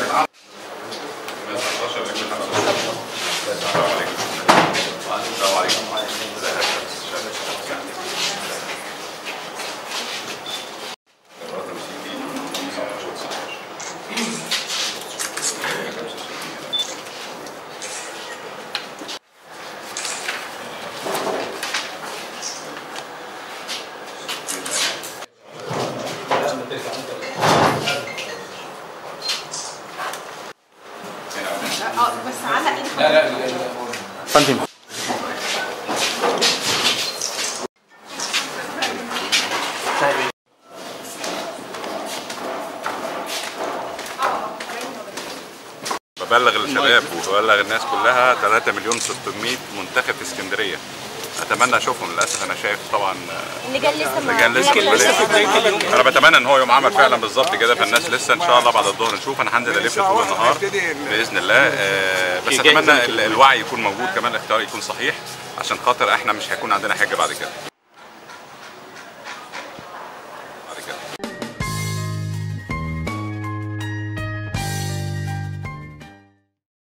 اه بس علق ايدك لا لا لا فندم ببلغ الشباب وببلغ الناس كلها 3 مليون 600 منتخب في اسكندريه اتمنى اشوفهم للاسف انا شايف طبعا اللجان لسه ما اللجان لسه ما- انا بتمنى ان هو يوم عمل فعلا بالظبط كده فالناس لسه ان شاء الله بعد الظهر نشوف انا هنزل الف طول النهار باذن الله آه، بس اتمنى ال- الوعي يكون موجود كمان الاختيار يكون صحيح عشان خاطر احنا مش هيكون عندنا حاجه بعد كده